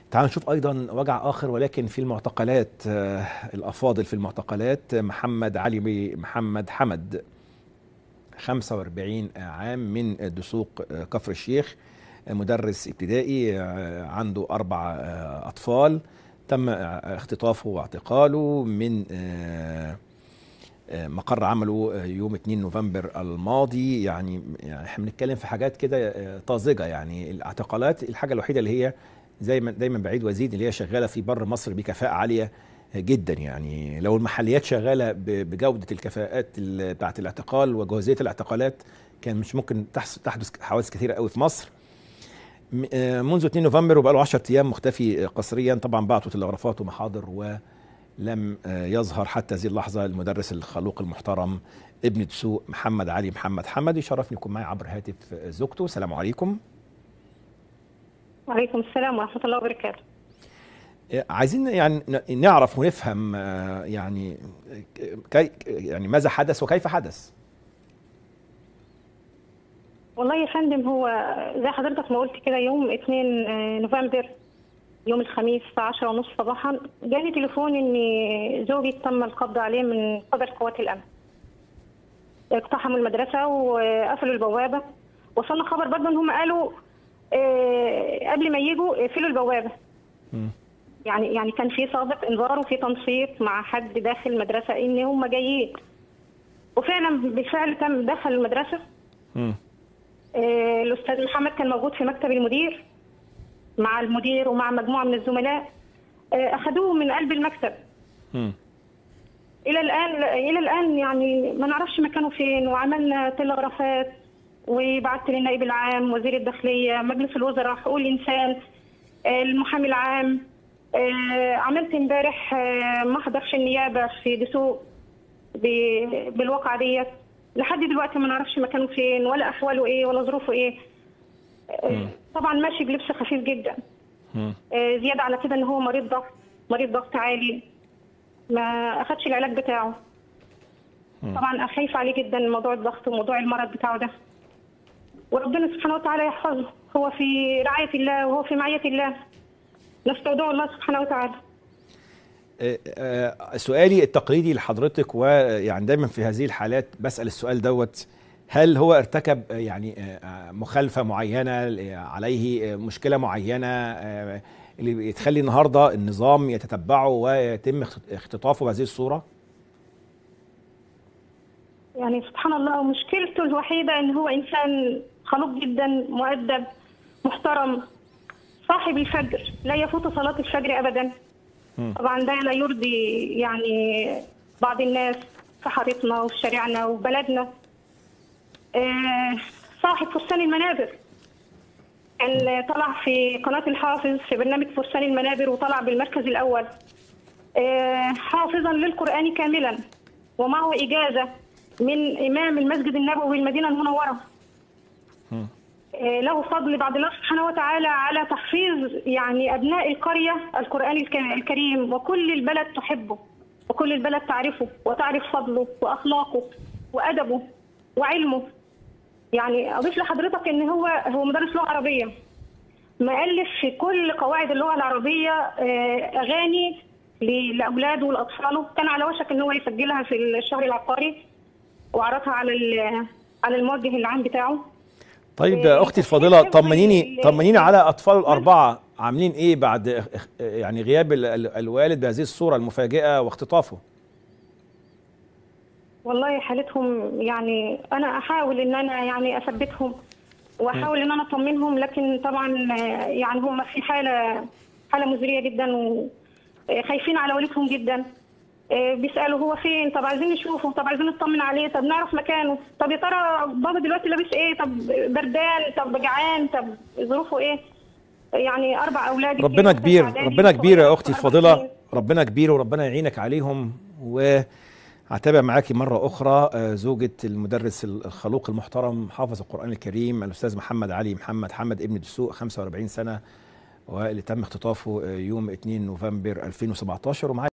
تعالوا نشوف ايضا وجع اخر ولكن في المعتقلات آه، الافاضل في المعتقلات محمد علي محمد حمد 45 عام من دسوق آه، كفر الشيخ مدرس ابتدائي آه، عنده اربع آه، اطفال تم اختطافه واعتقاله من آه، آه، مقر عمله آه، يوم 2 نوفمبر الماضي يعني يعني احنا بنتكلم في حاجات كده آه، طازجه يعني الاعتقالات الحاجه الوحيده اللي هي زي ما دايما بعيد وازيد اللي هي شغاله في بر مصر بكفاءه عاليه جدا يعني لو المحليات شغاله ب- بجوده الكفاءات ال- بتاعه الاعتقال وجوازيه الاعتقالات كان مش ممكن تحس- تحدث حوادث كثيره قوي في مصر م- آه، منذ 2 نوفمبر وبقاله 10 ايام مختفي آه، قسريا طبعا بعتوا تلغرافات ومحاضر ولم آه، يظهر حتى هذه اللحظه المدرس الخلوق المحترم ابن دسوق محمد علي محمد حمد يشرفني يكون معي عبر هاتف آه، زوجته السلام عليكم وعليكم السلام ورحمة الله وبركاته آه، عايزين يعني ن- نعرف ونفهم آه، يعني آه، كي يعني ماذا حدث وكيف حدث والله يا فندم هو زي حضرتك ما قلت كده يوم 2 نوفمبر يوم الخميس الساعة 10 ونص صباحا جاني تليفون ان زوجي تم القبض عليه من قبل قوات الامن اقتحموا المدرسة وقفلوا البوابة وصلنا خبر برضه ان هم قالوا آه، قبل ما يجوا اقفلوا البوابة مم. يعني يعني كان في سابق انذار وفي تنسيق مع حد داخل المدرسة ان هم جايين وفعلا بالفعل تم دخل المدرسة مم. آه، الاستاذ محمد كان موجود في مكتب المدير مع المدير ومع مجموعه من الزملاء آه، اخذوه من قلب المكتب مم. الى الان الى الان يعني ما نعرفش مكانه فين وعملنا تلغرافات وبعت للنائب العام وزير الداخليه مجلس الوزراء حقوق الانسان آه، المحامي العام آه، عملت امبارح آه، محضر في النيابه في دسوق ب- بالواقعه ديت لحد دلوقتي ما نعرفش مكانه فين ولا احواله ايه ولا ظروفه ايه آه، طبعا ماشي بلبس خفيف جدا مم. آه، زياده على كده ان هو مريض ضغط مريض ضغط عالي ما اخدش العلاج بتاعه طبعا خايف عليه جدا من موضوع الضغط وموضوع المرض بتاعه ده وربنا سبحانه وتعالى يحفظه هو في رعايه الله وهو في معيه الله نستودعه الله سبحانه وتعالى آه، آه، سؤالي التقليدي لحضرتك ويعني دايما في هذه الحالات بسأل السؤال دوت هل هو ارتكب آه، يعني آه، مخالفة معينة آه، عليه آه، مشكلة معينة آه، اللي تخلي النهاردة النظام يتتبعه ويتم اخت- اختطافه بهذه الصورة؟ يعني سبحان الله مشكلته الوحيدة إن هو إنسان خلوق جدا مؤدب محترم صاحب الفجر لا يفوت صلاة الفجر أبدا مم. طبعا ده لا يرضي يعني بعض الناس في حارتنا وفي شارعنا وبلدنا آه، صاحب فرسان المنابر كان طلع في قناة الحافظ في برنامج فرسان المنابر وطلع بالمركز الأول آه، حافظا للقرآن كاملا ومعه إجازة من إمام المسجد النبوي المدينة المنورة مم. آه، له فضل بعد الله سبحانه وتعالى على تحفيظ يعني أبناء القرية القرآن الك- الكريم وكل البلد تحبه وكل البلد تعرفه وتعرف فضله وأخلاقه وأدبه وعلمه يعني أضيف لحضرتك إن هو هو مدرس لغة عربية مؤلف في كل قواعد اللغة العربية آه، أغاني ل- لأولاده ولأطفاله كان على وشك إن هو يسجلها في الشهر العقاري وعرضها على ال- على الموجه العام بتاعه طيب آه، أختي الفاضلة حفظ طمنيني ال- طمنيني على أطفال الأربعة عاملين إيه بعد اخ- اخ- يعني غياب ال- ال- الوالد بهذه الصورة المفاجئة واختطافه؟ والله حالتهم يعني انا احاول ان انا يعني اثبتهم واحاول ان انا اطمنهم لكن طبعا آه، يعني هم في حاله حاله مزريه جدا وخايفين على والدهم جدا آه، بيسالوا هو فين طب عايزين نشوفه طب عايزين نطمن عليه طب نعرف مكانه طب يا ترى بابا دلوقتي لابس ايه طب بردان طب جعان طب ظروفه ايه يعني اربع اولاد ربنا كبير ربنا كبير يا اختي الفاضله ربنا كبير وربنا يعينك عليهم وهتابع معاكي مره اخرى آه، زوجة المدرس الخلوق المحترم حافظ القران الكريم الاستاذ محمد علي محمد حمد ابن دسوق 45 سنه واللي تم اختطافه آه، يوم 2 نوفمبر 2017 ومعايا